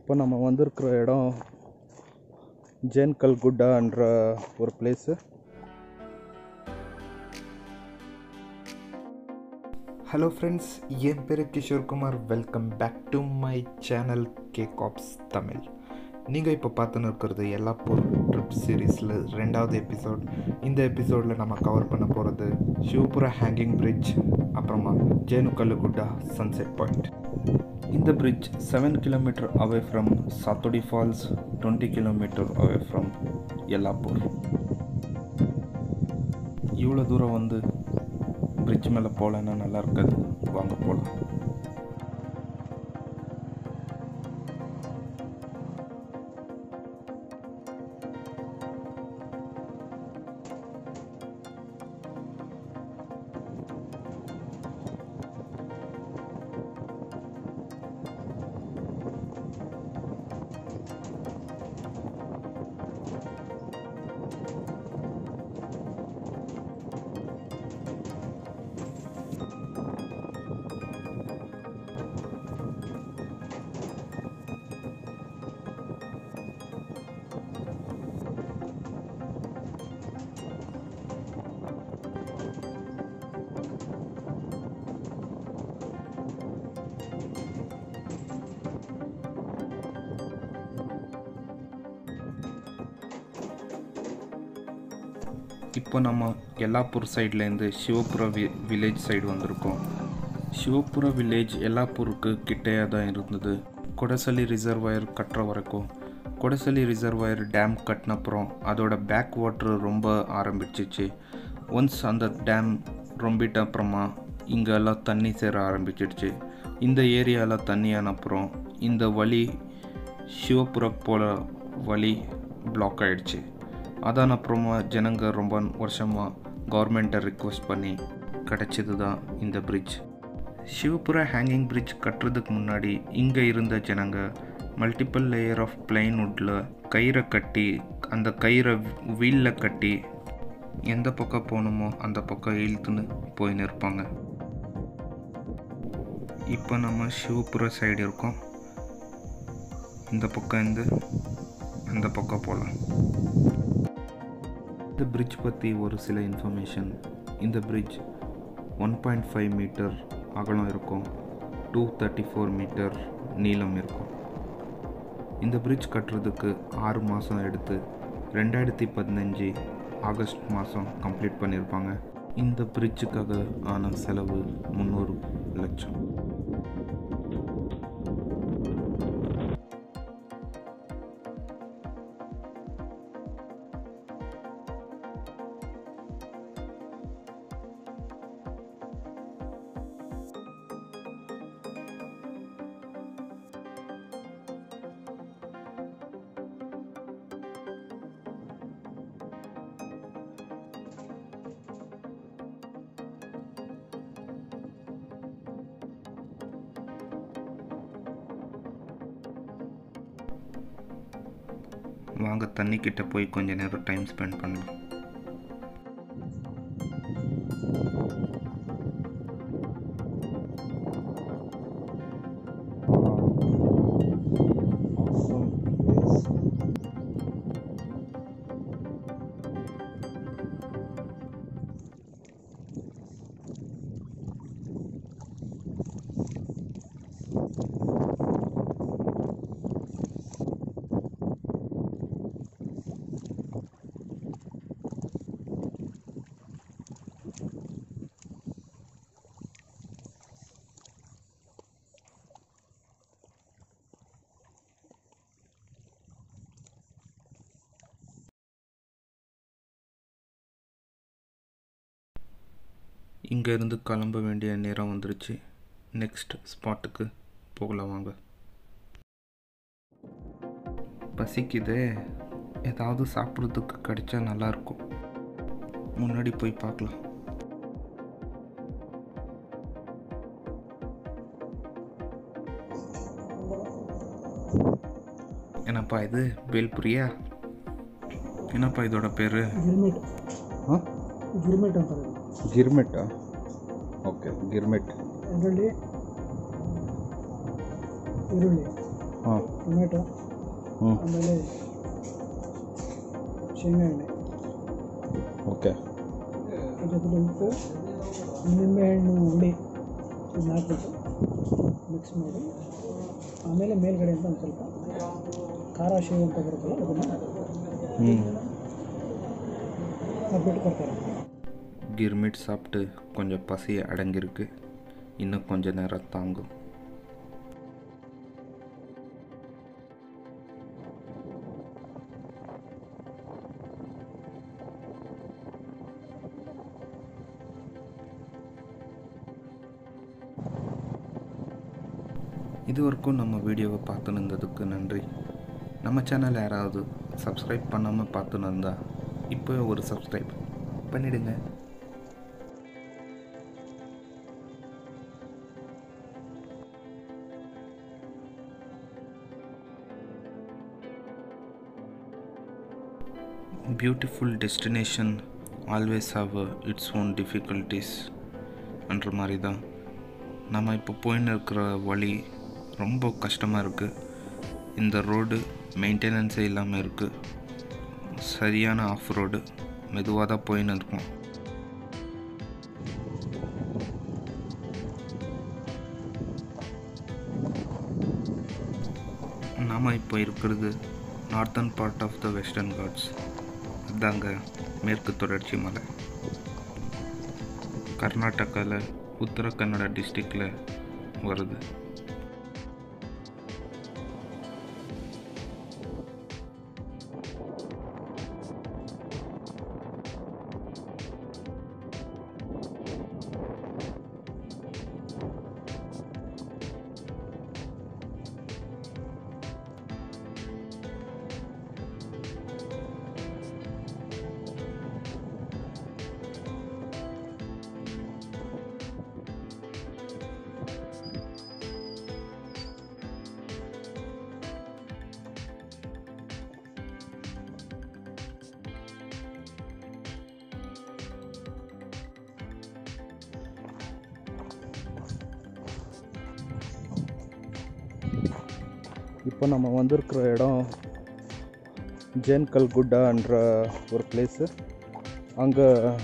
இப்போ நம்ம வந்திருக்கிற இடம் ஜேன்கல் குட்டான்ற ஒரு பிளேஸு ஹலோ ஃப்ரெண்ட்ஸ் என் பேர் Kishore Kumar welcome back to my channel K caps Tamil நீங்கள் இப்போ பார்த்துன்னு இருக்கிறது எல்லாப்பூர் ட்ரிப் சீரீஸில் ரெண்டாவது எபிசோட் இந்த எபிசோடில் நம்ம கவர் பண்ண போகிறது சிவபுரா ஹேங்கிங் பிரிட்ஜ் அப்புறமா ஜேனுக்கல்லுகுட்டா சன்செட் பாயிண்ட் இந்த bridge seven kilometre away from Sathodi falls twenty kilometre away from Yellapur இவ்வளோ தூரம் வந்து பிரிட்ஜ் மேலே போகலன்னா நல்லா இருக்காது வாங்க போகலாம் இப்போ நம்ம எல்லாப்பூர் சைட்லேருந்து சிவபுர வி வில்லேஜ் சைடு வந்திருக்கோம் சிவபுர வில்லேஜ் எல்லாப்பூருக்கு கிட்டேயே தான் இருந்தது கொடசலி ரிசர்வாயர் கட்டுற வரைக்கும் கொடசலி ரிசர்வாயர் டேம் கட்டினப்புறம் அதோட பேக் வாட்ரு ரொம்ப ஆரம்பிச்சிச்சு ஒன்ஸ் அந்த டேம் ரொம்பிட்ட அப்புறமா இங்கெல்லாம் தண்ணி சேர ஆரம்பிச்சிடுச்சு இந்த ஏரியாவில் தண்ணியான அப்புறம் இந்த வழி சிவபுரம் போல வழி பிளாக் ஆயிடுச்சு அதான் அப்புறமா ஜனங்க ரொம்ப வருஷமாக கவர்மெண்ட்டை ரிக்வெஸ்ட் பண்ணி கிடச்சது தான் இந்த பிரிட்ஜ் சிவபுரா ஹேங்கிங் பிரிட்ஜ் கட்டுறதுக்கு முன்னாடி இங்கே இருந்த ஜனங்க மல்டிபிள் லேயர் ஆஃப் பிளைன்வுட்டில் கயிறை கட்டி அந்த கயிறை வீலில் கட்டி எந்த பக்கம் போகணுமோ அந்த பக்கம் இழுத்துன்னு போயின்னு இருப்பாங்க இப்போ நம்ம சிவபுர சைடு இருக்கோம் இந்த பக்கம் இருந்து அந்த பக்கம் போகலாம் இந்த பிரிட்ஜ் பற்றி ஒரு சில இன்ஃபர்மேஷன் இந்த bridge one point five metre அகலம் இருக்கும் டூ தேர்ட்டி ஃபோர் மீட்டர் நீளம் இருக்கும் இந்த பிரிட்ஜ் கட்டுறதுக்கு ஆறு மாதம் எடுத்து ரெண்டாயிரத்தி பதினஞ்சு ஆகஸ்ட் மாதம் கம்ப்ளீட் பண்ணியிருப்பாங்க இந்த பிரிட்ஜுக்காக ஆன செலவு முந்நூறு லட்சம் வாங்க தண்ணி கிட்ட போய் கொஞ்ச நேரம் டைம் ஸ்பெண்ட் பண்ணலாம் இங்கேருந்து கிளம்ப வேண்டிய நேரம் வந்துருச்சு நெக்ஸ்ட் ஸ்பாட்டுக்கு போகலாம் வாங்க பசிக்குதே ஏதாவது சாப்பிட்றதுக்கு கிடைச்சா நல்லாயிருக்கும் முன்னாடி போய் பார்க்கலாம் என்னப்பா இது ಬೇಲ್ಪುರಿಯಾ ಏನಪ್ಪ ಇದೋಡ ಪೇರು ಗಿರ್ಮಿಟ್ ಹಾಂ ಗಿರ್ಮಿಟ್ ಅಂತಾರೆ ಗಿರ್ಮೆಟ್ಟಾ ಓಕೆ ಗಿರ್ಮೆಟ್ ಅದರಲ್ಲಿ ಈರುಳ್ಳಿ ಹಾಂ ಟೊಮೆಟೊ ಹ್ಞೂ ಆಮೇಲೆ ಶೇಂಗಾ ಎಣ್ಣೆ ಓಕೆ ಜೊತೆಲಿ ಉಪ್ಪು ನಿಂಬೆಹಣ್ಣು ಹುಳಿ ಇದನ್ನ ಹಾಕ್ಬಿಟ್ಟು ಮಿಕ್ಸ್ ಮಾಡಿ ಆಮೇಲೆ ಮೇಲ್ಗಡೆಯಿಂದ ಒಂದು ಸ್ವಲ್ಪ ಖಾರ ಶೇವ್ ಅಂತ ಬರುತ್ತಲ್ಲ ಅದನ್ನು ಹ್ಞೂ ಹಾಕ್ಬಿಟ್ಟು ಕೊಡ್ತಾರೆ கிர்மிட் சாப்பிட்டு கொஞ்சம் பசி அடங்கியிருக்கு இன்னும் கொஞ்ச நேரம் தாங்கும் இது வரைக்கும் நம்ம வீடியோவை பார்த்துன்னு இருந்ததுக்கு நன்றி நம்ம சேனல் யாராவது சப்ஸ்கிரைப் பண்ணாமல் பார்த்துன்னு இருந்தா இப்போ ஒரு சப்ஸ்கிரைப் பண்ணிடுங்க beautiful destination always have its own difficulties என்ற மாதிரி தான் நம்ம இப்போ போயின்னு இருக்கிற வழி ரொம்ப கஷ்டமாக இருக்குது இந்த ரோடு மெயின்டெனன்ஸே இல்லாமல் இருக்குது சரியான ஆஃப் ரோடு மெதுவாக தான் போயின்னு இருக்கோம் நாம் இப்போ இருக்கிறது northern part of the Western Ghats அதாங்க மேற்கு தொடர்ச்சி மலை கர்நாடகாவில் உத்தர கன்னடா டிஸ்ட்ரிக்டில் வருது இப்போ நம்ம வந்திருக்கிற இடம் ஜேன்கல் குட்டான்ற ஒரு பிளேஸு அங்கே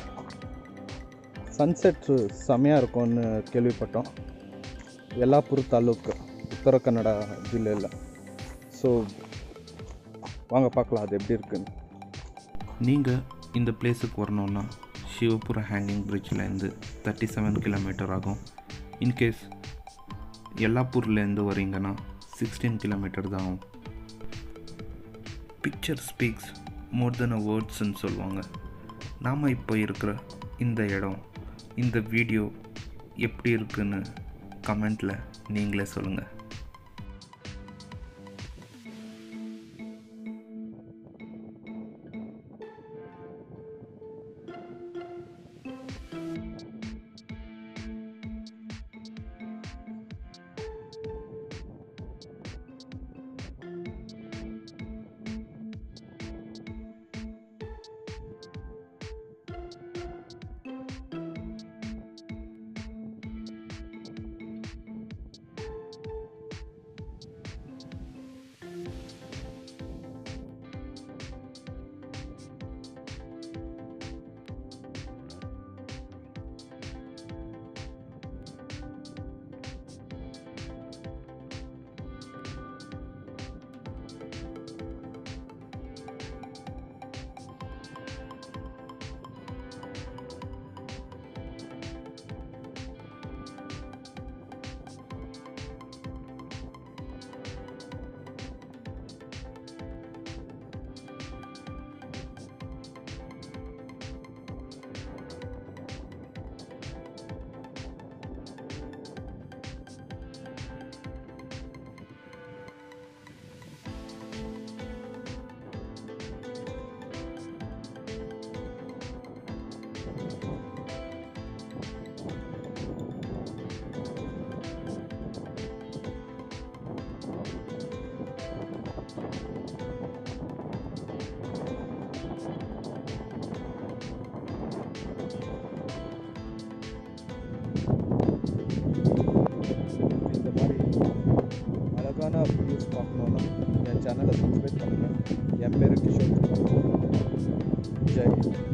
சன்செட் செமையாக இருக்கும்னு கேள்விப்பட்டோம் ಯಲ್ಲಾಪುರ ತಾಲೂಕು உத்தர கன்னடா ஜில்லையில் ஸோ வாங்க பார்க்கலாம் அது எப்படி இருக்குன்னு நீங்கள் இந்த பிளேஸுக்கு வரணுன்னா சிவபுர ஹேங்கிங் பிரிட்ஜ்லேருந்து தேர்ட்டி செவன் கிலோமீட்டர் ஆகும் இன்கேஸ் எல்லாப்பூர்லேருந்து வரீங்கன்னா சிக்ஸ்டீன் கிலோமீட்டர் தான் ஆகும் பிக்சர் ஸ்பீக்ஸ் மோர் தென் அ வேர்ட்ஸ்ன்னு சொல்லுவாங்க நாம் இப்போ இருக்கிற இந்த இடம் இந்த வீடியோ எப்படி இருக்குன்னு கமெண்ட்டில் நீங்களே சொல்லுங்கள் ಅಂತ ಸಬ್ಸ್ಕ್ರೈಬ್ பண்ணுங்கள் என் பேர் கிஷோர் குமார் ஜெய் ஹிந்த்